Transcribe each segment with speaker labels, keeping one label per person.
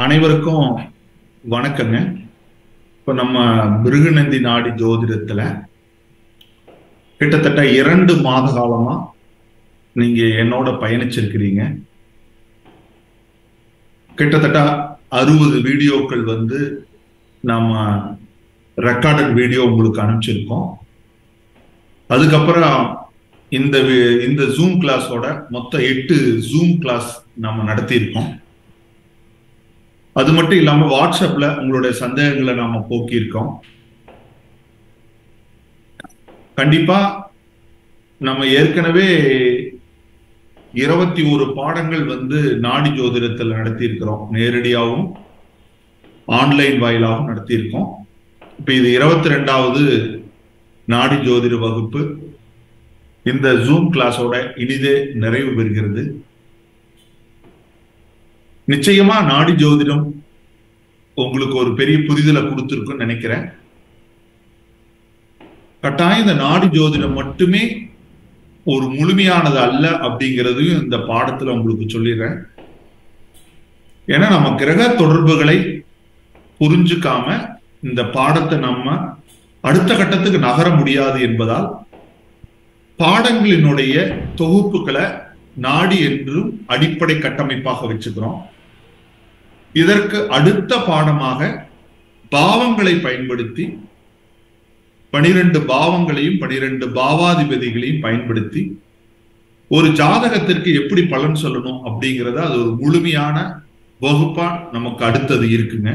Speaker 1: அனைவருக்கும் வணக்கங்க இப்ப நம்ம மிருகநந்தி நாடி ஜோதிடத்துல கிட்டத்தட்ட இரண்டு மாத காலமா நீங்க என்னோட பயணிச்சிருக்கிறீங்க கிட்டத்தட்ட அறுபது வீடியோக்கள் வந்து நம்ம ரெக்கார்டட் வீடியோ உங்களுக்கு அனுப்பிச்சிருக்கோம் அதுக்கப்புறம் இந்த வி- இந்த ஜூம் கிளாஸோட மொத்தம் எட்டு ஜூம் கிளாஸ் நம்ம நடத்தியிருக்கோம் அது மட்டும் இல்லாம வாட்ஸ்அப்ல உங்களுடைய சந்தேகங்களை நாம போக்கியிருக்கோம் கண்டிப்பா நம்ம ஏற்கனவே இருபத்தி ஒரு பாடங்கள் வந்து நாடி ஜோதிடத்தில் நடத்தியிருக்கிறோம் நேரடியாகவும் ஆன்லைன் வாயிலாகவும் நடத்தியிருக்கோம் இப்ப இது இருபத்தி ரெண்டாவது நாடி ஜோதிட வகுப்பு இந்த ஜூம் கிளாஸோட இனிதே நிறைவு பெறுகிறது நிச்சயமா நாடி ஜோதிடம் உங்களுக்கு ஒரு பெரிய புரிதலை கொடுத்துருக்குன்னு நினைக்கிறேன் கட்டாயம் இந்த நாடி ஜோதிடம் மட்டுமே ஒரு முழுமையானது அல்ல அப்படிங்கிறதையும் இந்த பாடத்துல உங்களுக்கு சொல்லிடுறேன் ஏன்னா நம்ம கிரக தொடர்புகளை புரிஞ்சுக்காம இந்த பாடத்தை நம்ம அடுத்த கட்டத்துக்கு நகர முடியாது என்பதால் பாடங்களினுடைய தொகுப்புகளை நாடி என்றும் அடிப்படை கட்டமைப்பாக வச்சுக்கிறோம் இதற்கு அடுத்த பாடமாக பாவங்களை பயன்படுத்தி பனிரெண்டு பாவங்களையும் பனிரெண்டு பாவாதிபதிகளையும் பயன்படுத்தி ஒரு ஜாதகத்திற்கு எப்படி பலன் சொல்லணும் அப்படிங்கறத அது ஒரு முழுமையான வகுப்பா நமக்கு அடுத்தது இருக்குங்க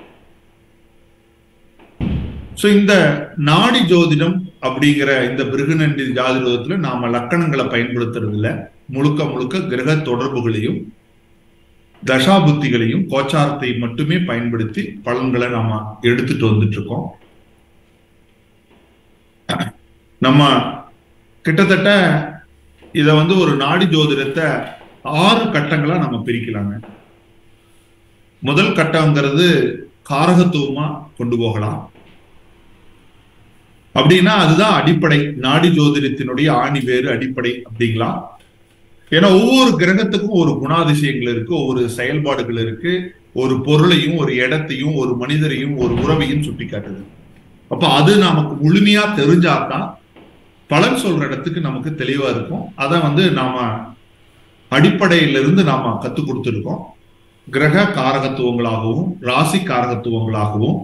Speaker 1: சோ இந்த நாடி ஜோதிடம் அப்படிங்கிற இந்த பிருகுநண்டி ஜாதிரோதத்துல நாம லக்கணங்களை பயன்படுத்துறது இல்ல முழுக்க முழுக்க கிரக தொடர்புகளையும் தசாபுத்திகளையும் கோச்சாரத்தை மட்டுமே பயன்படுத்தி பலன்களை நாம எடுத்துட்டு வந்துட்டு இருக்கோம் நம்ம கிட்டத்தட்ட இத வந்து ஒரு நாடி ஜோதிடத்தை ஆறு கட்டங்களா நம்ம பிரிக்கலாங்க முதல் கட்டங்கிறது காரகத்துவமா கொண்டு போகலாம் அப்படின்னா அதுதான் அடிப்படை நாடி ஜோதிடத்தினுடைய ஆணி வேறு அடிப்படை அப்படிங்களாம் ஏன்னா ஒவ்வொரு கிரகத்துக்கும் ஒரு குணாதிசயங்கள் இருக்கு ஒவ்வொரு செயல்பாடுகள் இருக்கு ஒரு பொருளையும் ஒரு இடத்தையும் ஒரு மனிதரையும் ஒரு உறவையும் சுட்டி காட்டுது அப்ப அது நமக்கு முழுமையா தெரிஞ்சாதான் பலன் சொல்ற இடத்துக்கு நமக்கு தெளிவா இருக்கும் அதை வந்து நாம அடிப்படையிலிருந்து நாம கத்துக் கொடுத்துருக்கோம் கிரக காரகத்துவங்களாகவும் ராசி காரகத்துவங்களாகவும்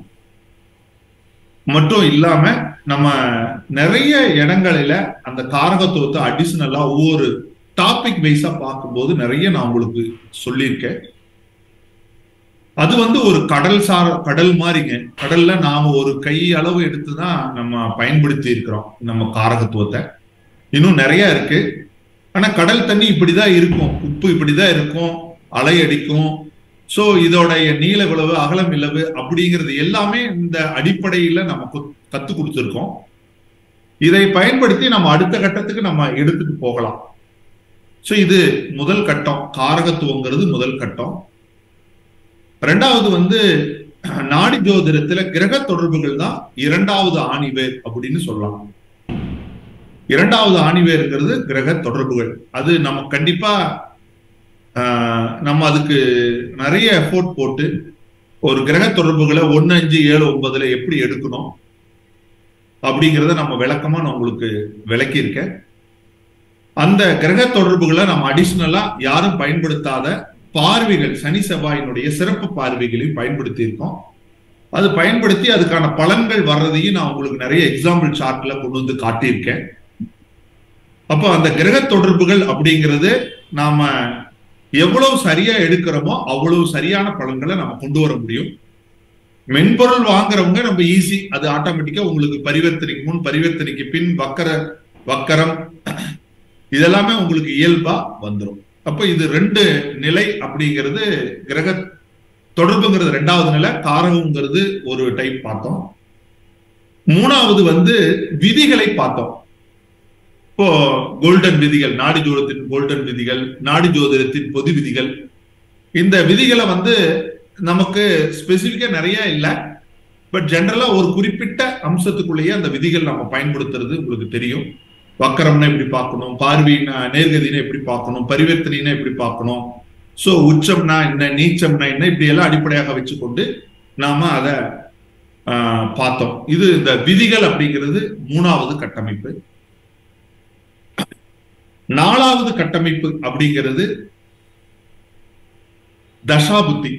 Speaker 1: மட்டும் இல்லாம நம்ம நிறைய இடங்களில அந்த காரகத்துவத்தை அடிஷனலா ஒவ்வொரு டாபிக் வைஸா பார்க்கும்போது நிறைய நான் உங்களுக்கு சொல்லியிருக்கேன் அது வந்து ஒரு கடல் சார கடல் மாதிரிங்க கடல்ல நாம ஒரு கை அளவு எடுத்துதான் நம்ம பயன்படுத்தி இருக்கிறோம் நம்ம காரகத்துவத்தை இன்னும் நிறைய இருக்கு ஆனா கடல் தண்ணி இப்படிதான் இருக்கும் உப்பு இப்படிதான் இருக்கும் அலை அடிக்கும் சோ இதோடைய நீள விளவு அகலம் இளவு அப்படிங்கிறது எல்லாமே இந்த அடிப்படையில நம்ம கு- கத்து கொடுத்துருக்கோம் இதை பயன்படுத்தி நம்ம அடுத்த கட்டத்துக்கு நம்ம எடுத்துட்டு போகலாம் சோ இது முதல் கட்டம் காரகத்துவங்கிறது முதல் கட்டம் ரெண்டாவது வந்து நாடி ஜோதிடத்துல கிரக தொடர்புகள் தான் இரண்டாவது ஆணிவேர் அப்படின்னு சொல்லலாம் இரண்டாவது ஆணிவேருங்கிறது கிரக தொடர்புகள் அது நம்ம கண்டிப்பா ஆஹ், நம்ம அதுக்கு நிறைய எஃபோர்ட் போட்டு ஒரு கிரக தொடர்புகளை ஒன்னு அஞ்சு ஏழு ஒன்பதுல எப்படி எடுக்கணும் அப்படிங்கிறத நம்ம விளக்கமா நான் உங்களுக்கு விளக்கியிருக்கேன் அந்த கிரக தொடர்புகளை நம்ம அடிஷனலா யாரும் பயன்படுத்தாத பார்வைகள் சனி செவ்வாயினுடைய சிறப்பு பார்வைகளையும் பயன்படுத்தி இருக்கோம் அது பயன்படுத்தி அதுக்கான பலன்கள் வர்றதையும் நான் உங்களுக்கு நிறைய எக்ஸாம்பிள் சார்ட்ல கொண்டு வந்து காட்டியிருக்கேன் அப்போ அந்த கிரக தொடர்புகள் அப்படிங்கிறது நாம எவ்வளவு சரியா எடுக்கிறோமோ அவ்வளவு சரியான பலன்களை நம்ம கொண்டு வர முடியும் மென்பொருள் வாங்குறவங்க நம்ம ஈஸி அது ஆட்டோமேட்டிக்கா உங்களுக்கு பரிவர்த்தனைக்கு முன் பரிவர்த்தனைக்கு பின் வக்கர வக்கரம் இதெல்லாமே உங்களுக்கு இயல்பா வந்துடும் அப்ப இது ரெண்டு நிலை அப்படிங்கிறது கிரக தொடர்புங்கிறது ரெண்டாவது நிலை காரகங்கிறது ஒரு டைப் பார்த்தோம் மூணாவது வந்து விதிகளை பார்த்தோம் இப்போ கோல்டன் விதிகள் நாடி ஜோதிடத்தின் கோல்டன் விதிகள் நாடி ஜோதிடத்தின் பொது விதிகள் இந்த விதிகளை வந்து நமக்கு ஸ்பெசிபிக்கா நிறைய இல்லை பட் ஜெனரலா ஒரு குறிப்பிட்ட அம்சத்துக்குள்ளேயே அந்த விதிகள் நம்ம பயன்படுத்துறது உங்களுக்கு தெரியும் வக்கரம்னா எப்படி பார்க்கணும் பார்வையினா நேர்கதினா எப்படி பார்க்கணும் பரிவர்த்தனைனா எப்படி பார்க்கணும் சோ உச்சம்னா என்ன நீச்சம்னா என்ன இப்படி எல்லாம் அடிப்படையாக வச்சுக்கொண்டு நாம அதை பார்த்தோம் இது இந்த விதிகள் அப்படிங்கிறது மூணாவது கட்டமைப்பு நாலாவது கட்டமைப்பு அப்படிங்கிறது தசாபுத்தி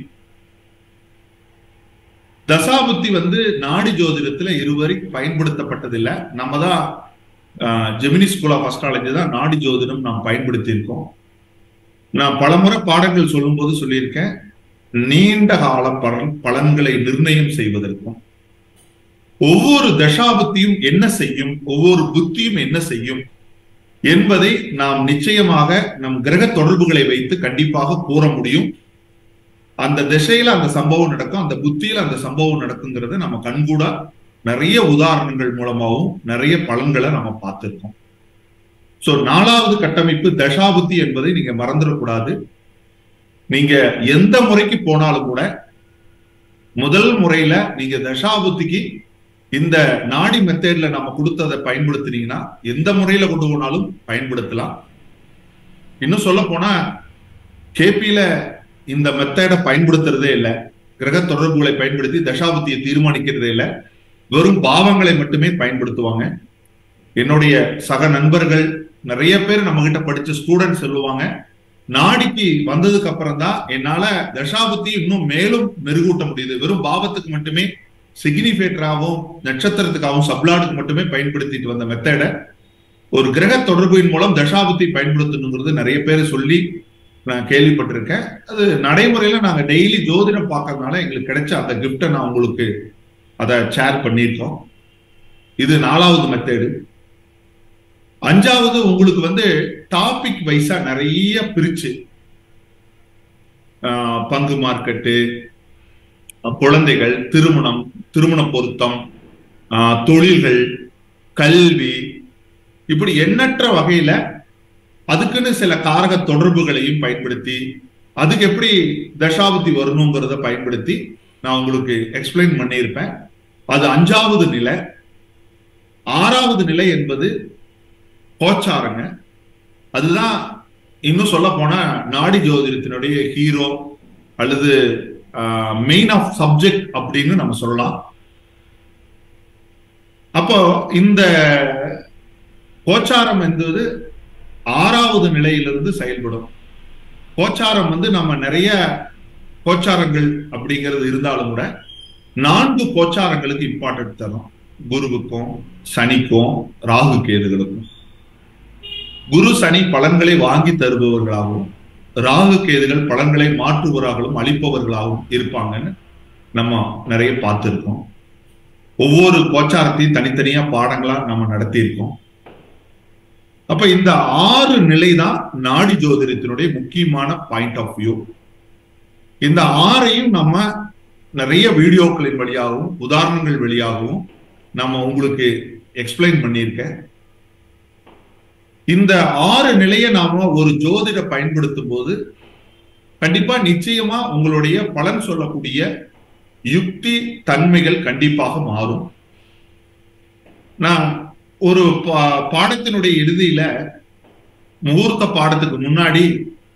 Speaker 1: தசாபுத்தி வந்து நாடி ஜோதிடத்துல இருவரை பயன்படுத்தப்பட்டதில்லை நம்ம தான் ஜெமினி ஸ்கூல் ஆஃப் அஸ்ட்ராலஜி தான் நாடி ஜோதிடம் நாம் பயன்படுத்தி இருக்கோம் நான் பலமுறை பாடங்கள் சொல்லும்போது சொல்லியிருக்கேன் நீண்ட கால பலன் பலன்களை நிர்ணயம் செய்வதற்கும் ஒவ்வொரு தசாபுத்தியும் என்ன செய்யும் ஒவ்வொரு புத்தியும் என்ன செய்யும் என்பதை நாம் நிச்சயமாக நம் கிரக தொடர்புகளை வைத்து கண்டிப்பாக கூற முடியும் அந்த திசையில அந்த சம்பவம் நடக்கும் அந்த புத்தியில அந்த சம்பவம் நடக்குங்கிறத நம்ம கண்கூடா நிறைய உதாரணங்கள் மூலமாகவும் நிறைய பலன்களை நம்ம பார்த்திருக்கோம் சோ நாலாவது கட்டமைப்பு தசாபுத்தி என்பதை நீங்க மறந்துடக்கூடாது நீங்க எந்த முறைக்கு போனாலும் கூட முதல் முறையில நீங்க தசாபுத்திக்கு இந்த நாடி மெத்தேட்ல நம்ம கொடுத்ததை பயன்படுத்தினீங்கன்னா எந்த முறையில கொண்டு போனாலும் பயன்படுத்தலாம் இன்னும் சொல்ல போனா கேபியில இந்த மெத்தேடை பயன்படுத்துறதே இல்லை கிரக தொடர்புகளை பயன்படுத்தி தசாபுத்தியை தீர்மானிக்கிறதே இல்லை வெறும் பாவங்களை மட்டுமே பயன்படுத்துவாங்க என்னுடைய சக நண்பர்கள் நிறைய பேர் நம்ம கிட்ட படிச்ச ஸ்டூடெண்ட்ஸ் சொல்லுவாங்க நாடிக்கு வந்ததுக்கு அப்புறம் தான் என்னால தசாபுத்தி இன்னும் மேலும் மெருகூட்ட முடியுது வெறும் பாவத்துக்கு மட்டுமே சிக்னிஃபேட்டராகவும் நட்சத்திரத்துக்காகவும் சப்ளாடுக்கு மட்டுமே பயன்படுத்திட்டு வந்த மெத்தடை ஒரு கிரக தொடர்பின் மூலம் தசாபுத்தி பயன்படுத்தணுங்கிறது நிறைய பேர் சொல்லி நான் கேள்விப்பட்டிருக்கேன் அது நடைமுறையில நாங்க டெய்லி ஜோதிடம் பார்க்கறதுனால எங்களுக்கு கிடைச்ச அந்த கிஃப்டை நான் உங்களுக்கு அதை ஷேர் பண்ணியிருக்கோம் இது நாலாவது மெத்தேடு அஞ்சாவது உங்களுக்கு வந்து டாபிக் வைஸா நிறைய பிரிச்சு பங்கு மார்க்கெட்டு குழந்தைகள் திருமணம் திருமண பொருத்தம் தொழில்கள் கல்வி இப்படி எண்ணற்ற வகையில அதுக்குன்னு சில காரக தொடர்புகளையும் பயன்படுத்தி அதுக்கு எப்படி தசாபுத்தி வரணுங்கிறத பயன்படுத்தி நான் உங்களுக்கு எக்ஸ்பிளைன் பண்ணியிருப்பேன் அது அஞ்சாவது நிலை ஆறாவது நிலை என்பது கோச்சாரங்க அதுதான் இன்னும் சொல்ல போனா நாடி ஜோதிடத்தினுடைய ஹீரோ அல்லது மெயின் ஆஃப் சப்ஜெக்ட் அப்படின்னு நம்ம சொல்லலாம் அப்போ இந்த கோச்சாரம் என்பது ஆறாவது நிலையிலிருந்து செயல்படும் கோச்சாரம் வந்து நம்ம நிறைய கோச்சாரங்கள் அப்படிங்கிறது இருந்தாலும் கூட நான்கு கோச்சாரங்களுக்கு இம்பார்ட்டன்ட் தரும் குருவுக்கும் சனிக்கும் ராகு கேதுகளுக்கும் குரு சனி பலன்களை வாங்கி தருபவர்களாகவும் ராகு கேதுகள் பலன்களை மாற்றுபவர்களாகவும் அளிப்பவர்களாகவும் இருப்பாங்கன்னு நம்ம நிறைய பார்த்துருக்கோம் ஒவ்வொரு கோச்சாரத்தையும் தனித்தனியா பாடங்களா நம்ம நடத்தியிருக்கோம் அப்ப இந்த ஆறு நிலை தான் நாடி ஜோதிடத்தினுடைய முக்கியமான பாயிண்ட் ஆஃப் வியூ இந்த ஆறையும் நம்ம நிறைய வீடியோக்களின் வழியாகவும் உதாரணங்கள் வழியாகவும் நம்ம உங்களுக்கு எக்ஸ்பிளைன் பண்ணியிருக்கேன் இந்த ஆறு நிலையை நாம ஒரு ஜோதிட பயன்படுத்தும் போது கண்டிப்பா நிச்சயமா உங்களுடைய பலன் சொல்லக்கூடிய யுக்தி தன்மைகள் கண்டிப்பாக மாறும் நான் ஒரு பாடத்தினுடைய இறுதியில முகூர்த்த பாடத்துக்கு முன்னாடி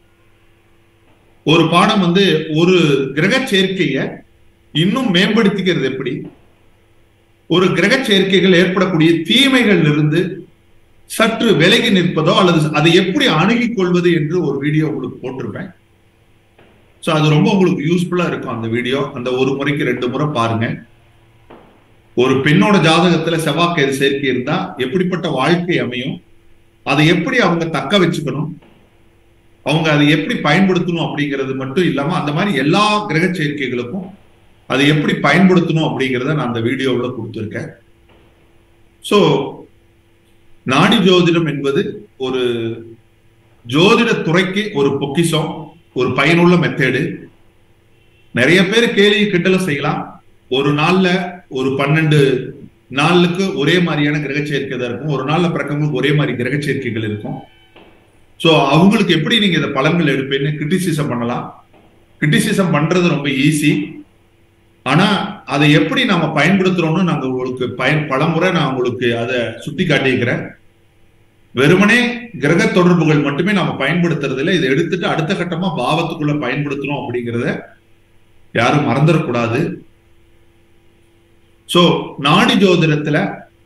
Speaker 1: ஒரு பாடம் வந்து ஒரு கிரக சேர்க்கைய இன்னும் மேம்படுத்திக்கிறது எப்படி ஒரு கிரக சேர்க்கைகள் ஏற்படக்கூடிய தீமைகள் இருந்து சற்று விலகி நிற்பதோ அல்லது அதை எப்படி அணுகிக் கொள்வது என்று ஒரு வீடியோ உங்களுக்கு போட்டிருப்பேன் ஸோ அது ரொம்ப உங்களுக்கு யூஸ்ஃபுல்லா இருக்கும் அந்த வீடியோ அந்த ஒரு முறைக்கு ரெண்டு முறை பாருங்க ஒரு பெண்ணோட ஜாதகத்துல செவ்வாய்க்கேது சேர்க்கை இருந்தா எப்படிப்பட்ட வாழ்க்கை அமையும் அதை எப்படி அவங்க தக்க வச்சுக்கணும் அவங்க அதை எப்படி பயன்படுத்தணும் அப்படிங்கிறது மட்டும் இல்லாம அந்த மாதிரி எல்லா கிரக சேர்க்கைகளுக்கும் அதை எப்படி பயன்படுத்தணும் அப்படிங்கிறத நான் அந்த வீடியோவில் கொடுத்துருக்கேன் ஸோ நாடி ஜோதிடம் என்பது ஒரு ஜோதிட துறைக்கு ஒரு பொக்கிஷம் ஒரு பயனுள்ள மெத்தேடு நிறைய பேர் கேள்வி கிண்டல செய்யலாம் ஒரு நாள்ல ஒரு பன்னெண்டு நாளுக்கு ஒரே மாதிரியான கிரக சேர்க்கை தான் இருக்கும் ஒரு நாள்ல பிறக்கவங்களுக்கு ஒரே மாதிரி கிரக சேர்க்கைகள் இருக்கும் ஸோ அவங்களுக்கு எப்படி நீங்க இந்த பலன்கள் எடுப்பேன்னு கிரிட்டிசிசம் பண்ணலாம் கிரிட்டிசிசம் பண்றது ரொம்ப ஈஸி ஆனா அதை எப்படி நாம பயன்படுத்துறோம்னு நாங்க உங்களுக்கு பயன் பலமுறை நான் உங்களுக்கு அதை சுட்டி காட்டியிருக்கிறேன் வெறுமனே கிரக தொடர்புகள் மட்டுமே நாம பயன்படுத்துறது இல்லை இதை எடுத்துட்டு அடுத்த கட்டமா பாவத்துக்குள்ள பயன்படுத்தணும் அப்படிங்கிறத யாரும் மறந்துடக்கூடாது சோ நாடி ஜோதிடத்துல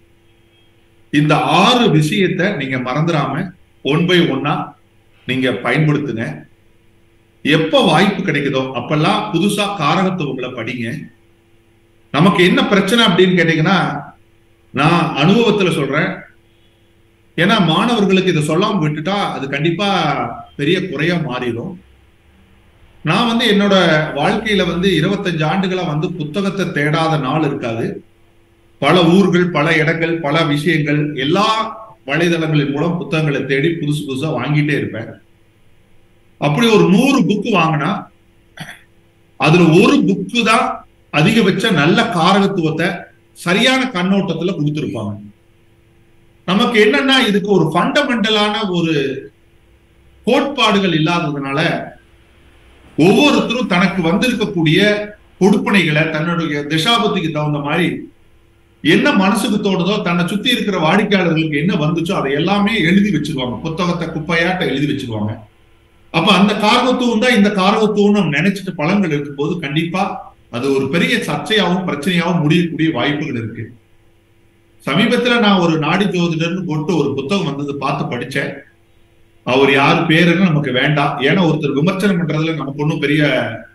Speaker 1: இந்த ஆறு விஷயத்த நீங்க மறந்துடாம ஒன் பை ஒன்னா நீங்க பயன்படுத்துங்க எப்ப வாய்ப்பு கிடைக்குதோ அப்பெல்லாம் புதுசா காரகத்துவங்களை படிங்க நமக்கு என்ன பிரச்சனை அப்படின்னு கேட்டீங்கன்னா நான் அனுபவத்துல சொல்றேன் ஏன்னா மாணவர்களுக்கு இதை சொல்லாம விட்டுட்டா அது கண்டிப்பா பெரிய குறையா மாறிடும் நான் வந்து என்னோட வாழ்க்கையில வந்து இருபத்தஞ்சு ஆண்டுகளா வந்து புத்தகத்தை தேடாத நாள் இருக்காது பல ஊர்கள் பல இடங்கள் பல விஷயங்கள் எல்லா வலைதளங்களின் மூலம் புத்தகங்களை தேடி புதுசு புதுசா வாங்கிட்டே இருப்பேன் அப்படி ஒரு நூறு புக்கு வாங்கினா அதுல ஒரு புக்கு தான் அதிகபட்ச நல்ல காரகத்துவத்தை சரியான கண்ணோட்டத்துல கொடுத்திருப்பாங்க நமக்கு என்னன்னா இதுக்கு ஒரு ஃபண்டமெண்டலான ஒரு கோட்பாடுகள் இல்லாததுனால ஒவ்வொருத்தரும் தனக்கு வந்திருக்கக்கூடிய கொடுப்பனைகளை தன்னுடைய திசாபத்துக்கு தகுந்த மாதிரி என்ன மனசுக்கு தோணுதோ தன்னை சுத்தி இருக்கிற வாடிக்கையாளர்களுக்கு என்ன வந்துச்சோ அதை எல்லாமே எழுதி வச்சிருவாங்க புத்தகத்தை குப்பையாட்ட எழுதி வச்சிருவாங்க அப்ப அந்த காரகத்துவம் தான் இந்த காரகத்துவம் நம்ம நினைச்சிட்டு பலன்கள் இருக்கும்போது கண்டிப்பா அது ஒரு பெரிய சர்ச்சையாகவும் பிரச்சனையாகவும் முடியக்கூடிய வாய்ப்புகள் இருக்கு சமீபத்துல நான் ஒரு நாடி ஜோதிடர்னு போட்டு ஒரு புத்தகம் வந்தது பார்த்து படிச்சேன் அவர் யார் பேருன்னு நமக்கு வேண்டாம் ஏன்னா ஒருத்தர் விமர்சனம் பண்றதுல நமக்கு ஒன்றும் பெரிய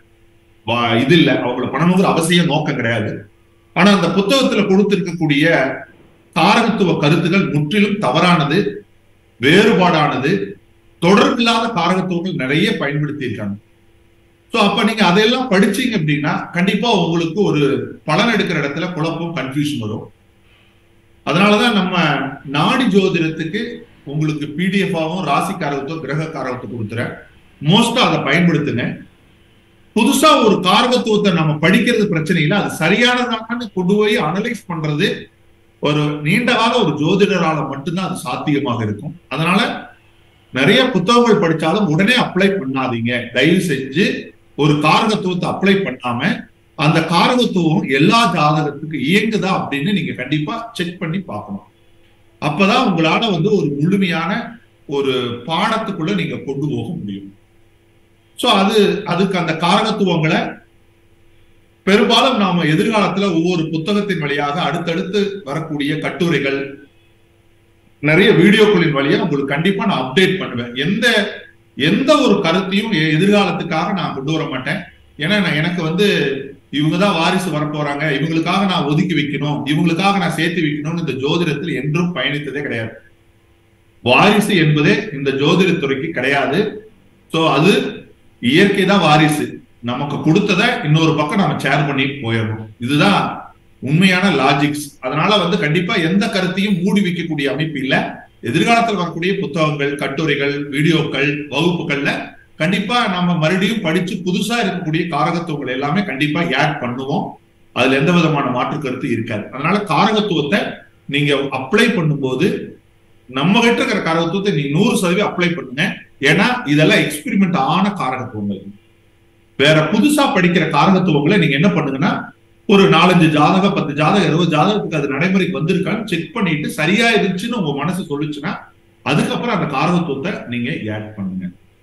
Speaker 1: இது இல்லை அவங்கள பண்ணணுங்கிற அவசியம் நோக்கம் கிடையாது ஆனா அந்த புத்தகத்துல கொடுத்திருக்கக்கூடிய காரகத்துவ கருத்துக்கள் முற்றிலும் தவறானது வேறுபாடானது தொடர்பில்லாத காரகத்துவங்கள் நிறைய பயன்படுத்தி இருக்காங்க ஸோ அப்ப நீங்க அதையெல்லாம் படிச்சீங்க அப்படின்னா கண்டிப்பா உங்களுக்கு ஒரு பலன் எடுக்கிற இடத்துல குழப்பம் கன்ஃபியூஷன் வரும் அதனாலதான் நம்ம நாடி ஜோதிடத்துக்கு உங்களுக்கு பிடிஎஃப் ஆகும் ராசி காரகத்துவம் கிரக காரகத்தை கொடுத்துறேன் மோஸ்டா அதை பயன்படுத்துங்க புதுசா ஒரு காரகத்துவத்தை நம்ம படிக்கிறது பிரச்சனை இல்லை அது சரியானதான்னு கொண்டு போய் அனலைஸ் பண்றது ஒரு நீண்ட கால ஒரு ஜோதிடரால மட்டும்தான் அது சாத்தியமாக இருக்கும் அதனால நிறைய புத்தகங்கள் படிச்சாலும் உடனே அப்ளை பண்ணாதீங்க தயவு செஞ்சு ஒரு காரகத்துவத்தை அப்ளை பண்ணாம அந்த காரகத்துவம் எல்லா ஜாதகத்துக்கு இயங்குதா அப்படின்னு நீங்க கண்டிப்பா செக் பண்ணி பார்க்கணும் அப்பதான் உங்களால வந்து ஒரு முழுமையான ஒரு பாடத்துக்குள்ள நீங்க கொண்டு போக முடியும் சோ அது அதுக்கு அந்த காரகத்துவங்களை பெரும்பாலும் நாம எதிர்காலத்துல ஒவ்வொரு புத்தகத்தின் வழியாக அடுத்தடுத்து வரக்கூடிய கட்டுரைகள் நிறைய வீடியோக்களின் வழியா உங்களுக்கு கண்டிப்பா நான் அப்டேட் பண்ணுவேன் எந்த எந்த ஒரு கருத்தையும் எதிர்காலத்துக்காக நான் கொண்டு வர மாட்டேன் ஏன்னா நான் எனக்கு வந்து இவங்கதான் வாரிசு வரப்போறாங்க இவங்களுக்காக நான் ஒதுக்கி வைக்கணும் இவங்களுக்காக நான் சேர்த்து வைக்கணும்னு இந்த ஜோதிடத்தில் என்றும் பயணித்ததே கிடையாது வாரிசு என்பதே இந்த ஜோதிடத்துறைக்கு கிடையாது சோ அது இயற்கை தான் வாரிசு நமக்கு கொடுத்தத இன்னொரு பக்கம் நம்ம ஷேர் பண்ணி போயிடணும் இதுதான் உண்மையான லாஜிக்ஸ் அதனால வந்து கண்டிப்பா எந்த கருத்தையும் மூடி வைக்கக்கூடிய அமைப்பு இல்ல எதிர்காலத்தில் வரக்கூடிய புத்தகங்கள் கட்டுரைகள் வீடியோக்கள் வகுப்புகள்ல கண்டிப்பா நம்ம மறுபடியும் படிச்சு புதுசா இருக்கக்கூடிய காரகத்துவங்கள் எல்லாமே கண்டிப்பா ஆட் பண்ணுவோம் அதுல எந்த விதமான மாற்று கருத்து இருக்காது அதனால காரகத்துவத்தை நீங்க அப்ளை பண்ணும்போது நம்ம கிட்ட இருக்கிற காரகத்துவத்தை நீ நூறு சதவீதம் அப்ளை பண்ணுங்க ஏன்னா இதெல்லாம் எக்ஸ்பெரிமெண்ட் ஆன காரகத்துவங்கள் வேற புதுசா படிக்கிற காரகத்துவங்களை நீங்க என்ன பண்ணுங்கன்னா ஒரு நாலஞ்சு ஜாதகம் பத்து ஜாதகம் இருபது ஜாதகத்துக்கு அது நடைமுறைக்கு வந்திருக்கான்னு செக் பண்ணிட்டு சரியா இருந்துச்சுன்னு உங்க மனசு சொல்லுச்சுன்னா அதுக்கப்புறம் அந்த காரகத்துவத்தை நீங்க ஆட் பண்ணுங்க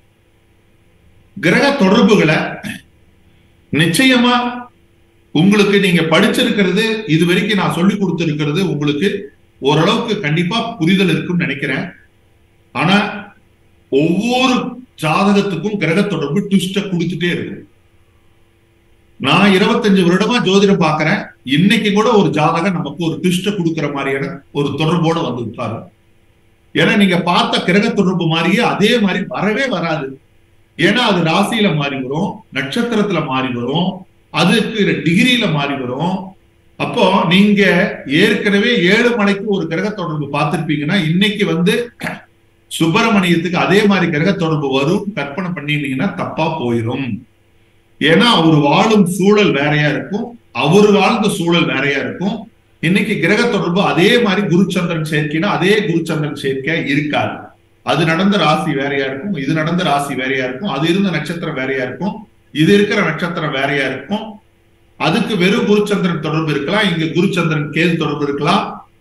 Speaker 1: கிரக தொடர்புகளை நிச்சயமா உங்களுக்கு நீங்க படிச்சிருக்கிறது இது வரைக்கும் நான் சொல்லி கொடுத்திருக்கிறது உங்களுக்கு ஓரளவுக்கு கண்டிப்பா புரிதல் இருக்குன்னு நினைக்கிறேன் ஆனா ஒவ்வொரு ஜாதகத்துக்கும் கிரக தொடர்பு ட்விஸ்ட கொடுத்துட்டே இருக்கும் நான் இருபத்தஞ்சு வருடமா ஜோதிடம் பாக்குறேன் இன்னைக்கு கூட ஒரு ஜாதகம் நமக்கு ஒரு ட்விஸ்ட கொடுக்குற மாதிரியான ஒரு தொடர்போட வந்து உட்காரு ஏன்னா நீங்க பார்த்த கிரக தொடர்பு மாதிரியே அதே மாதிரி வரவே வராது ஏன்னா அது ராசியில மாறி வரும் நட்சத்திரத்துல மாறி வரும் அதுக்கு டிகிரியில மாறி வரும் அப்போ நீங்க ஏற்கனவே ஏழு மலைக்கு ஒரு கிரக தொடர்பு பார்த்திருப்பீங்கன்னா இன்னைக்கு வந்து சுப்பிரமணியத்துக்கு அதே மாதிரி கிரக தொடர்பு வரும் கற்பனை பண்ணிருந்தீங்கன்னா தப்பா போயிடும் ஏன்னா அவர் வாழும் சூழல் வேறையா இருக்கும் அவர் வாழ்ந்த சூழல் வேறையா இருக்கும் இன்னைக்கு கிரக தொடர்பு அதே மாதிரி குருச்சந்திரன் சேர்க்கைனா அதே குருச்சந்திரன் சேர்க்கை இருக்காது அது நடந்த ராசி வேறையா இருக்கும் இது நடந்த ராசி வேறையா இருக்கும் அது இருந்த நட்சத்திரம் வேறையா இருக்கும் இது இருக்கிற நட்சத்திரம் வேறையா இருக்கும் அதுக்கு வெறும் குருச்சந்திரன் தொடர்பு இருக்கலாம் இங்க குருச்சந்திரன் கேது தொடர்பு இருக்கலாம்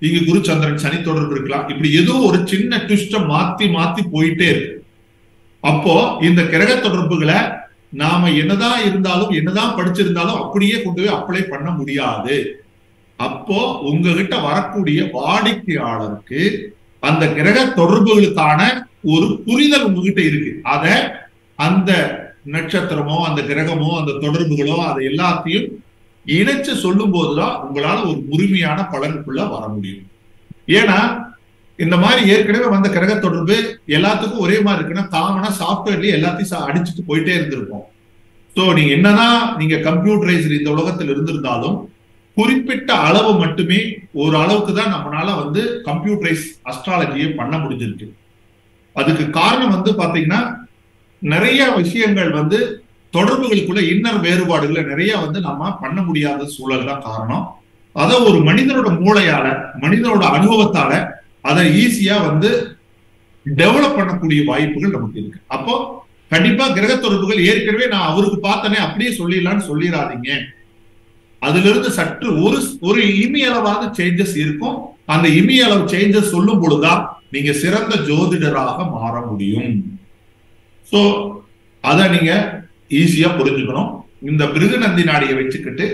Speaker 1: இங்க குரு சந்திரன் சனி தொடர்பு இருக்கலாம் இப்படி ஏதோ ஒரு சின்ன ட்விஸ்ட மாத்தி மாத்தி போயிட்டே இருக்கு அப்போ இந்த கிரக தொடர்புகளை நாம என்னதான் இருந்தாலும் என்னதான் படிச்சிருந்தாலும் அப்படியே கொண்டு போய் அப்ளை பண்ண முடியாது அப்போ உங்ககிட்ட வரக்கூடிய வாடிக்கையாளருக்கு அந்த கிரக தொடர்புகளுக்கான ஒரு புரிதல் உங்ககிட்ட இருக்கு அத அந்த நட்சத்திரமோ அந்த கிரகமோ அந்த தொடர்புகளோ அதை எல்லாத்தையும் இணைச்சு சொல்லும் போதுதான் உங்களால ஒரு முழுமையான பலனுக்குள்ள வர முடியும் ஏன்னா இந்த மாதிரி ஏற்கனவே வந்த கிரக தொடர்பு எல்லாத்துக்கும் ஒரே மாதிரி இருக்குன்னா காமனா சாஃப்ட்வேர்லயே எல்லாத்தையும் அடிச்சுட்டு போயிட்டே இருந்திருப்போம் ஸோ நீங்க என்னதான் நீங்க கம்ப்யூட்டரைஸ் இந்த உலகத்தில் இருந்திருந்தாலும் குறிப்பிட்ட அளவு மட்டுமே ஒரு அளவுக்கு தான் நம்மளால வந்து கம்ப்யூட்டரைஸ் அஸ்ட்ராலஜியை பண்ண முடிஞ்சிருக்கு அதுக்கு காரணம் வந்து பாத்தீங்கன்னா நிறைய விஷயங்கள் வந்து தொடர்புகளுக்குள்ள இன்னர் வேறுபாடுகளை நிறைய வந்து நம்ம பண்ண முடியாத சூழல் தான் காரணம் அதை ஒரு மனிதனோட மூளையால மனிதனோட அனுபவத்தால அதை ஈஸியா வந்து டெவலப் பண்ணக்கூடிய வாய்ப்புகள் நமக்கு இருக்கு அப்போ கண்டிப்பா கிரக தொடர்புகள் ஏற்கனவே நான் அவருக்கு பார்த்தனே அப்படியே சொல்லிடலாம்னு சொல்லிடாதீங்க அதுல இருந்து சற்று ஒரு ஒரு இமி அளவாக சேஞ்சஸ் இருக்கும் அந்த இமி அளவு சேஞ்சஸ் சொல்லும் பொழுதுதான் நீங்க சிறந்த ஜோதிடராக மாற முடியும் சோ அத நீங்க ஈஸியா புரிஞ்சுக்கணும் இந்த பிருகுநந்தி நாடியை வச்சுக்கிட்டு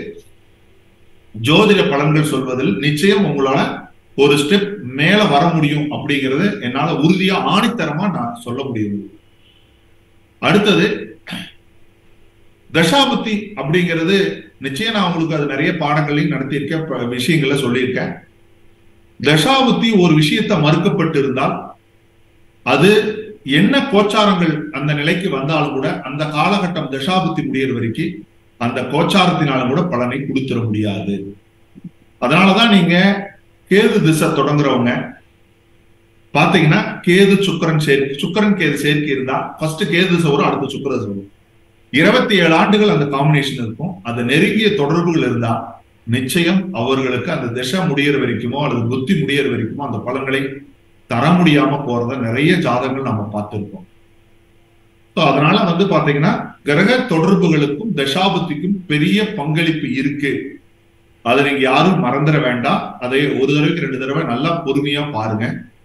Speaker 1: ஜோதிட பலன்கள் சொல்வதில் நிச்சயம் உங்களால ஒரு ஸ்டெப் மேல வர முடியும் அப்படிங்கறது என்னால உறுதியா ஆணித்தரமா நான் சொல்ல முடியும் அடுத்தது தசாபுத்தி அப்படிங்கிறது நிச்சயம் நான் உங்களுக்கு அது நிறைய பாடங்களையும் நடத்தியிருக்கேன் விஷயங்கள சொல்லியிருக்கேன் தசாபுத்தி ஒரு விஷயத்த மறுக்கப்பட்டு இருந்தால் அது என்ன கோச்சாரங்கள் அந்த நிலைக்கு வந்தாலும் கூட அந்த காலகட்டம் தசாபுத்தி முடியிற வரைக்கும் அந்த கோச்சாரத்தினாலும் கூட பலனை கொடுத்துட முடியாது அதனாலதான் நீங்க கேது திசை தொடங்குறவங்க பாத்தீங்கன்னா கேது சுக்கரன் சேர்க்கை சுக்கரன் கேது சேர்க்கை இருந்தா ஃபர்ஸ்ட் கேது திசை வரும் அடுத்து சுக்கர திசை வரும் இருபத்தி ஏழு ஆண்டுகள் அந்த காம்பினேஷன் இருக்கும் அந்த நெருங்கிய தொடர்புகள் இருந்தா நிச்சயம் அவர்களுக்கு அந்த திசை முடியிற வரைக்குமோ அல்லது புத்தி முடியிற வரைக்குமோ அந்த பலன்களை தர முடியாம போறத நிறைய ஜாதகங்கள் நம்ம பார்த்திருக்கோம் ஸோ அதனால வந்து பாத்தீங்கன்னா கிரக தொடர்புகளுக்கும் தசாபுத்திக்கும் பெரிய பங்களிப்பு இருக்கு அதை நீங்க யாரும் மறந்துட வேண்டாம் அதை ஒரு தடவைக்கு ரெண்டு தடவை நல்லா பொறுமையா பாருங்க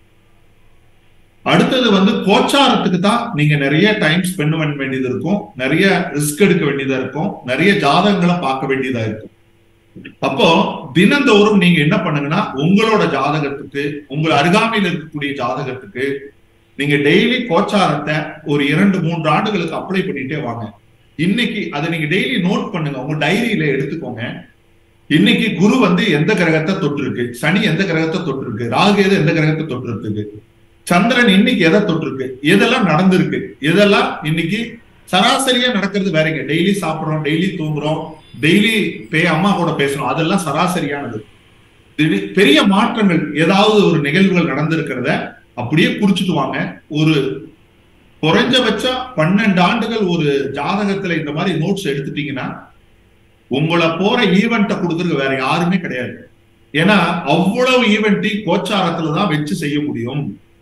Speaker 1: அடுத்தது வந்து கோச்சாரத்துக்கு தான் நீங்க நிறைய டைம் ஸ்பெண்ட் பண்ண வேண்டியது இருக்கும் நிறைய ரிஸ்க் எடுக்க வேண்டியதா இருக்கும் நிறைய ஜாதகங்களை பார்க்க வேண்டியதா இருக்கும் அப்போ தினந்தோறும் நீங்க என்ன பண்ணுங்கன்னா உங்களோட ஜாதகத்துக்கு உங்கள் அருகாமையில் இருக்கக்கூடிய ஜாதகத்துக்கு நீங்க டெய்லி கோச்சாரத்தை ஒரு இரண்டு மூன்று ஆண்டுகளுக்கு அப்ளை பண்ணிட்டே வாங்க இன்னைக்கு அதை நீங்க டெய்லி நோட் பண்ணுங்க உங்க டைரியில எடுத்துக்கோங்க இன்னைக்கு குரு வந்து எந்த கிரகத்தை தொட்டிருக்கு சனி எந்த கிரகத்தை தொட்டிருக்கு ராகு எது எந்த கிரகத்தை தொட்டிருக்கு சந்திரன் இன்னைக்கு எதை தொட்டிருக்கு எதெல்லாம் நடந்திருக்கு எதெல்லாம் இன்னைக்கு சராசரியா நடக்கிறது வேறங்க டெய்லி சாப்பிடுறோம் டெய்லி தூங்குறோம் டெய்லி பே அம்மா கூட பேசுறோம் அதெல்லாம் சராசரியானது பெரிய மாற்றங்கள் ஏதாவது ஒரு நிகழ்வுகள் நடந்திருக்கிறத அப்படியே குறிச்சிட்டு வாங்க ஒரு குறைஞ்சபட்சம் பன்னெண்டு ஆண்டுகள் ஒரு ஜாதகத்துல இந்த மாதிரி நோட்ஸ் எடுத்துட்டீங்கன்னா உங்களை போற ஈவெண்ட்டை கொடுக்கறது வேற யாருமே கிடையாது ஏன்னா அவ்வளவு ஈவெண்ட்டையும் கோச்சாரத்துல தான் வச்சு செய்ய முடியும்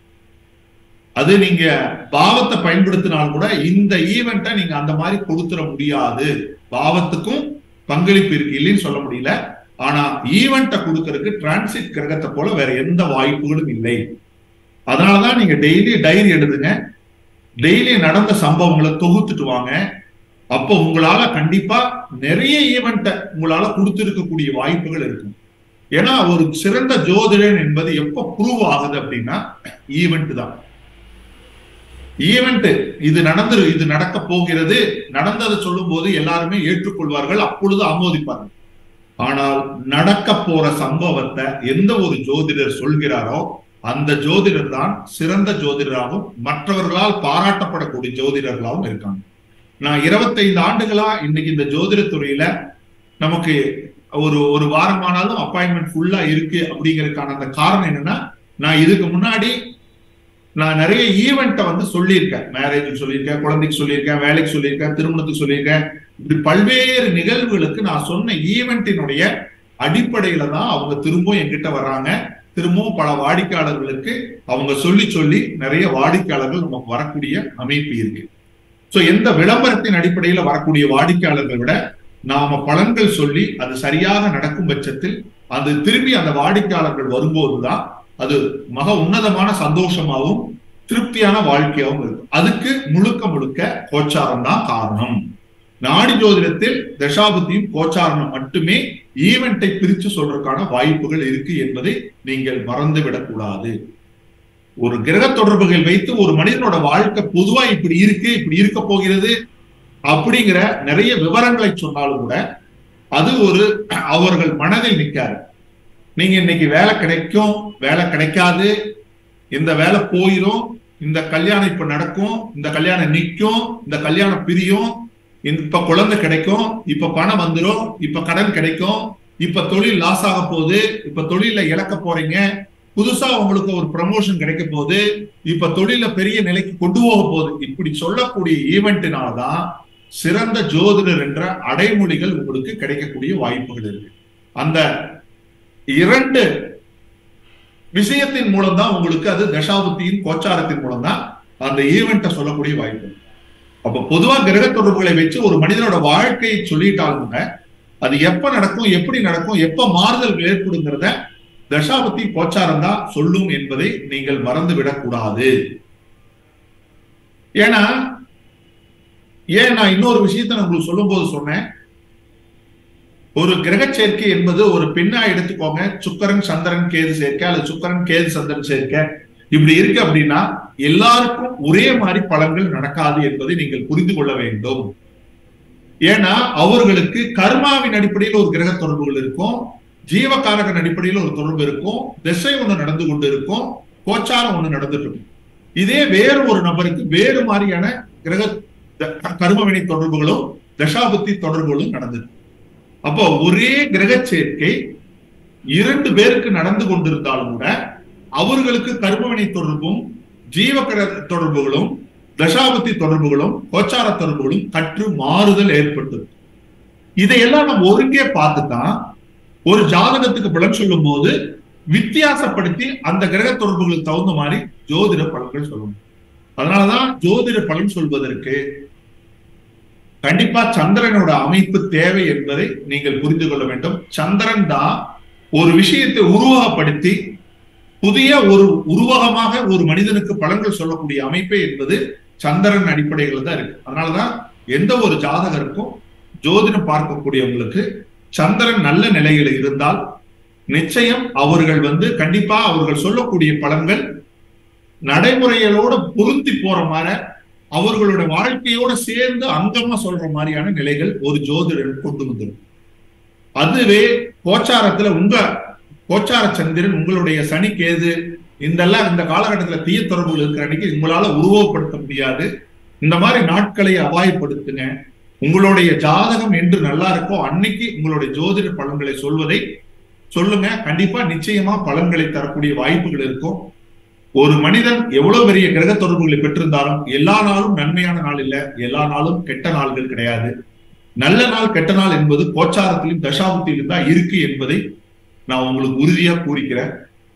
Speaker 1: அது நீங்க பாவத்தை பயன்படுத்தினாலும் கூட இந்த ஈவெண்ட்டை நீங்க அந்த மாதிரி கொடுத்துட முடியாது பாவத்துக்கும் பங்களிப்பு இருக்கு இல்லைன்னு சொல்ல முடியல ஆனா ஈவெண்ட்டை கொடுக்கறதுக்கு டிரான்சிட் கிரகத்தை போல வேற எந்த வாய்ப்புகளும் இல்லை அதனாலதான் நீங்க டெய்லி டைரி எழுதுங்க டெய்லி நடந்த சம்பவங்களை தொகுத்துட்டு வாங்க அப்போ உங்களால கண்டிப்பா நிறைய ஈவெண்ட்டை உங்களால கொடுத்திருக்கக்கூடிய வாய்ப்புகள் இருக்கும் ஏன்னா ஒரு சிறந்த ஜோதிடன் என்பது எப்ப ப்ரூவ் ஆகுது அப்படின்னா ஈவெண்ட் தான் ஈவெண்ட் இது நடந்து இது நடக்க போகிறது நடந்ததை சொல்லும் போது எல்லாருமே ஏற்றுக்கொள்வார்கள் அப்பொழுது ஆமோதிப்பார்கள் ஆனால் நடக்க போற சம்பவத்தை எந்த ஒரு ஜோதிடர் சொல்கிறாரோ அந்த ஜோதிடர் தான் சிறந்த ஜோதிடராகவும் மற்றவர்களால் பாராட்டப்படக்கூடிய ஜோதிடர்களாகவும் இருக்காங்க நான் இருபத்தைந்து ஆண்டுகளா இன்னைக்கு இந்த ஜோதிட துறையில நமக்கு ஒரு ஒரு வாரமானாலும் அப்பாயின்மெண்ட் ஃபுல்லா இருக்கு அப்படிங்கறதுக்கான அந்த காரணம் என்னன்னா நான் இதுக்கு முன்னாடி நான் நிறைய ஈவெண்ட்டை வந்து சொல்லியிருக்கேன் மேரேஜ் சொல்லியிருக்கேன் குழந்தைக்கு சொல்லியிருக்கேன் வேலைக்கு சொல்லியிருக்கேன் திருமணத்துக்கு சொல்லியிருக்கேன் இப்படி பல்வேறு நிகழ்வுகளுக்கு நான் சொன்ன ஈவெண்ட்டினுடைய அடிப்படையில தான் அவங்க திரும்பவும் என்கிட்ட வர்றாங்க திரும்பவும் பல வாடிக்கையாளர்களுக்கு அவங்க சொல்லி சொல்லி நிறைய வாடிக்கையாளர்கள் நமக்கு வரக்கூடிய அமைப்பு இருக்கு ஸோ எந்த விளம்பரத்தின் அடிப்படையில வரக்கூடிய வாடிக்கையாளர்களை விட நாம பலன்கள் சொல்லி அது சரியாக நடக்கும் பட்சத்தில் அது திரும்பி அந்த வாடிக்கையாளர்கள் வரும்போதுதான் அது மக உன்னதமான சந்தோஷமாகவும் திருப்தியான வாழ்க்கையாகவும் இருக்கும் அதுக்கு முழுக்க முழுக்க கோச்சாரம் தான் காரணம் நாடி ஜோதிடத்தில் தசாபுத்தியும் கோச்சாரணம் மட்டுமே ஈவெண்டை பிரித்து சொல்றதுக்கான வாய்ப்புகள் இருக்கு என்பதை நீங்கள் மறந்துவிடக் கூடாது ஒரு கிரக தொடர்புகள் வைத்து ஒரு மனிதனோட வாழ்க்கை பொதுவா இப்படி இருக்கு இப்படி இருக்க போகிறது அப்படிங்கிற நிறைய விவரங்களை சொன்னாலும் கூட அது ஒரு அவர்கள் மனதில் நிற்காது நீங்க இன்னைக்கு வேலை கிடைக்கும் வேலை கிடைக்காது இந்த வேலை போயிடும் இந்த கல்யாணம் இப்ப நடக்கும் இந்த கல்யாணம் நிற்கும் இந்த கல்யாணம் பிரியும் இப்ப குழந்தை கிடைக்கும் இப்ப பணம் வந்துடும் இப்ப கடன் கிடைக்கும் இப்ப தொழில் லாஸ் ஆக போகுது இப்ப தொழில இழக்க போறீங்க புதுசா உங்களுக்கு ஒரு ப்ரமோஷன் கிடைக்க போகுது இப்ப தொழில பெரிய நிலைக்கு கொண்டு போக போகுது இப்படி சொல்லக்கூடிய ஈவெண்ட்னாலதான் சிறந்த ஜோதிடர் என்ற அடைமொழிகள் உங்களுக்கு கிடைக்கக்கூடிய வாய்ப்புகள் இருக்கு அந்த இரண்டு விஷயத்தின் மூலம் தான் உங்களுக்கு அது தசாபுத்தியின் கோச்சாரத்தின் மூலம் தான் அந்த ஈவெண்ட்டை சொல்லக்கூடிய வாய்ப்பு அப்ப பொதுவா கிரக தொடர்புகளை வச்சு ஒரு மனிதனோட வாழ்க்கையை சொல்லிட்டாலும் கூட அது எப்ப நடக்கும் எப்படி நடக்கும் எப்ப மாறுதல் ஏற்படுங்கிறத தசாபத்தி கோச்சாரம் தான் சொல்லும் என்பதை நீங்கள் மறந்து விடக்கூடாது ஏன்னா ஏன் நான் இன்னொரு விஷயத்த நான் உங்களுக்கு சொல்லும் போது சொன்னேன் ஒரு கிரக சேர்க்கை என்பது ஒரு பெண்ணா எடுத்துக்கோங்க சுக்கரன் சந்திரன் கேது சேர்க்கை அல்லது சுக்கரன் கேது சந்திரன் சேர்க்கை இப்படி இருக்கு அப்படின்னா எல்லாருக்கும் ஒரே மாதிரி பலன்கள் நடக்காது என்பதை நீங்கள் புரிந்து கொள்ள வேண்டும் ஏன்னா அவர்களுக்கு கர்மாவின் அடிப்படையில் ஒரு கிரக தொடர்புகள் இருக்கும் ஜீவகாரகன் அடிப்படையில் ஒரு தொடர்பு இருக்கும் திசை ஒண்ணு நடந்து கொண்டு இருக்கும் கோச்சாரம் ஒண்ணு நடந்துட்டு இருக்கும் இதே வேறு ஒரு நபருக்கு வேறு மாதிரியான கிரக கர்மவினை தொடர்புகளும் தசாபுத்தி தொடர்புகளும் நடந்துட்டு அப்போ ஒரே கிரக சேர்க்கை இரண்டு பேருக்கு நடந்து கொண்டிருந்தாலும் கூட அவர்களுக்கு கர்மவினை தொடர்பும் ஜீவகர தொடர்புகளும் தசாபத்தி தொடர்புகளும் கோச்சார தொடர்புகளும் கற்று மாறுதல் ஏற்பட்டது இதையெல்லாம் நம்ம ஒருங்கே பார்த்துதான் ஒரு ஜாதகத்துக்கு பலன் சொல்லும் போது வித்தியாசப்படுத்தி அந்த கிரக தொடர்புகளுக்கு தகுந்த மாதிரி ஜோதிட பலன்கள் சொல்லணும் அதனாலதான் ஜோதிட பலன் சொல்வதற்கு கண்டிப்பா சந்திரனோட அமைப்பு தேவை என்பதை நீங்கள் புரிந்து கொள்ள வேண்டும் சந்திரன் தான் ஒரு விஷயத்தை உருவகப்படுத்தி புதிய ஒரு உருவகமாக ஒரு மனிதனுக்கு பலன்கள் சொல்லக்கூடிய அமைப்பே என்பது சந்திரன் அடிப்படையில் தான் இருக்கு அதனாலதான் எந்த ஒரு ஜாதகருக்கும் ஜோதிடம் பார்க்கக்கூடியவங்களுக்கு சந்திரன் நல்ல நிலையில இருந்தால் நிச்சயம் அவர்கள் வந்து கண்டிப்பா அவர்கள் சொல்லக்கூடிய பலன்கள் நடைமுறைகளோட பொருந்தி போற மாதிரி அவர்களோட வாழ்க்கையோட சேர்ந்து அங்கமா சொல்ற மாதிரியான நிலைகள் ஒரு ஜோதிடர் கொண்டு வந்துடும் அதுவே கோச்சாரத்துல உங்க கோச்சார சந்திரன் உங்களுடைய சனி கேது இதெல்லாம் இந்த காலகட்டத்துல தீய தொடர்புகள் இருக்கிற அன்னைக்கு உங்களால உருவப்படுத்த முடியாது இந்த மாதிரி நாட்களை அபாயப்படுத்துங்க உங்களுடைய ஜாதகம் என்று நல்லா இருக்கோ அன்னைக்கு உங்களுடைய ஜோதிட பலன்களை சொல்வதை சொல்லுங்க கண்டிப்பா நிச்சயமா பலன்களை தரக்கூடிய வாய்ப்புகள் இருக்கும் ஒரு மனிதன் எவ்வளவு பெரிய கிரக தொடர்புகளை பெற்றிருந்தாலும் எல்லா நாளும் நன்மையான நாள் இல்ல எல்லா நாளும் கெட்ட நாள்கள் கிடையாது நல்ல நாள் கெட்ட நாள் என்பது கோச்சாரத்திலும் தசாபத்திலும் தான் இருக்கு என்பதை நான் உங்களுக்கு உறுதியா கூறிக்கிறேன்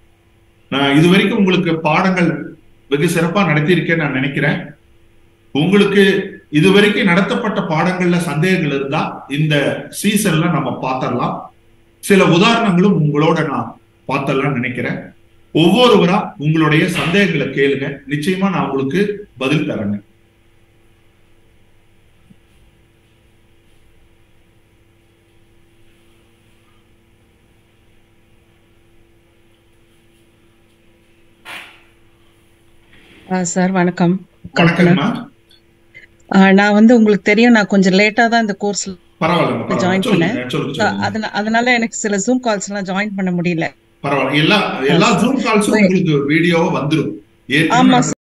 Speaker 1: நான் இது வரைக்கும் உங்களுக்கு பாடங்கள் வெகு சிறப்பா நடத்தியிருக்கேன் நான் நினைக்கிறேன் உங்களுக்கு இதுவரைக்கும் நடத்தப்பட்ட பாடங்கள்ல சந்தேகங்கள் இருந்தா இந்த சீசன்ல நம்ம பார்த்தரலாம் சில உதாரணங்களும் உங்களோட நான் பார்த்தரலாம் நினைக்கிறேன் ஒவ்வொருவரா உங்களுடைய சந்தேகங்களை கேளுங்க நிச்சயமா நான் உங்களுக்கு பதில் தரேங்க
Speaker 2: சார் வணக்கம்
Speaker 1: வணக்கம்மா
Speaker 2: நான் வந்து உங்களுக்கு தெரியும் நான் கொஞ்சம் லேட்டா தான் இந்த கோர்ஸ்ல
Speaker 1: பரவாயில்ல
Speaker 2: ஜாயின் பண்ணேன்
Speaker 1: சொல்லுங்க சொல்லுங்க
Speaker 2: அதனால அதனால எனக்கு சில ஜூம் கால்ஸ் எல்லாம் ஜாயின் பண்ண முடியல
Speaker 1: பரவாயில்ல எல்லா எல்லா ஜூம் கால்ஸும் உங்களுக்கு வீடியோவா வந்துடும்
Speaker 2: ஆமா